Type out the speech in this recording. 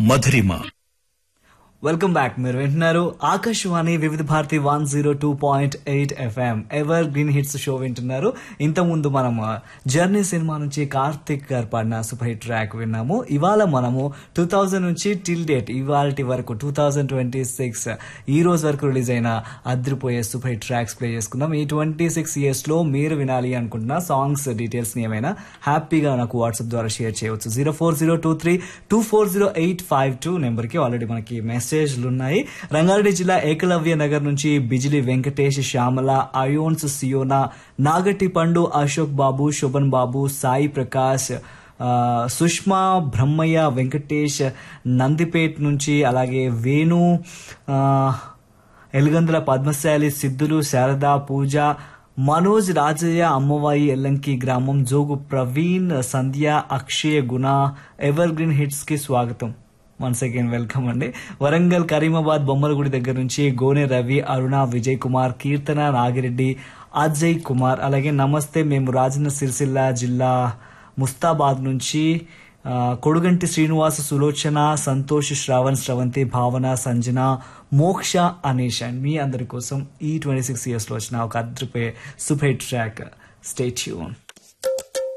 మధురిమ welcome back మీరు వింటున్నారు Akashvani Vividh Bharati one zero two point eight FM evergreen hits show వింటున్నారు ఇంత ముందు మనం జర్నీ సినిమా నుంచి కార్తిక్ గారు పాడిన సూపర్ హిట్ ట్రాక్ విన్నాము ఇవాళ మనము టూ థౌజండ్ నుంచి టిల్ డేట్ ఇవాళ వరకు టూ థౌజండ్ ట్వంటీ సిక్స్ ఈ రోజు వరకు రిలీజ్ అయిన అద్రిపోయే సూపర్ హిట్ ట్రాక్స్ ప్లే చేసుకుందాం ఈ ట్వంటీ సిక్స్ ఇయర్స్ లో మీరు వినాలి అనుకుంటున్న సాంగ్స్ డీటెయిల్స్ ని ఏమైనా హ్యాపీగా నాకు వాట్సాప్ ద్వారా షేర్ చేయవచ్చు zero four zero two three two four zero eight five two number కి ఆల్రెడీ మనకి మెసేజ్లు ఉన్నాయి రంగారెడ్డి జిల్లా ఏకలవ్య నగర్ నుంచి బిజిలి వెంకటేష్ శ్యామల అయోన్స్ సియోనా నాగటి పండు అశోక్ బాబు శోభన్ బాబు సాయి ప్రకాష్ ఆ, సుష్మా బ్రహ్మయ్య వెంకటేష్ నందిపేట్ నుంచి అలాగే వేణు ఆ, ఎలుగందుల పద్మశాలి సిద్ధులు శారద పూజ మనోజ్ రాజయ్య అమ్మవాయి ఎల్లంకి గ్రామం జోగు ప్రవీణ్ సంధ్య అక్షయ్ గుణ ఎవర్ గ్రీన్ హిట్స్ కి స్వాగతం వన్స్ అగైన్ వెల్కమ్ అండి వరంగల్ కరీమాబాద్ బొమ్మలగుడి దగ్గర నుంచి గోనె రవి అరుణ విజయ్ కుమార్ కీర్తన నాగిరెడ్డి అజయ్ కుమార్ అలాగే నమస్తే మేము రాజన్న సిరిసిల్ల జిల్లా ముస్తాబాద్ నుంచి ఆ, కొడుగంటి శ్రీనివాస సులోచన సంతోష్ శ్రావణ్ శ్రవంతి భావన సంజన మోక్ష అనీష్ అండ్ మీ అందరి కోసం ఈ ట్వంటీ సిక్స్ ఇయర్స్ లో వచ్చిన ఒక అద్రిపోయే సూపర్ హిట్ ట్రాక్ స్టేట్ యూన్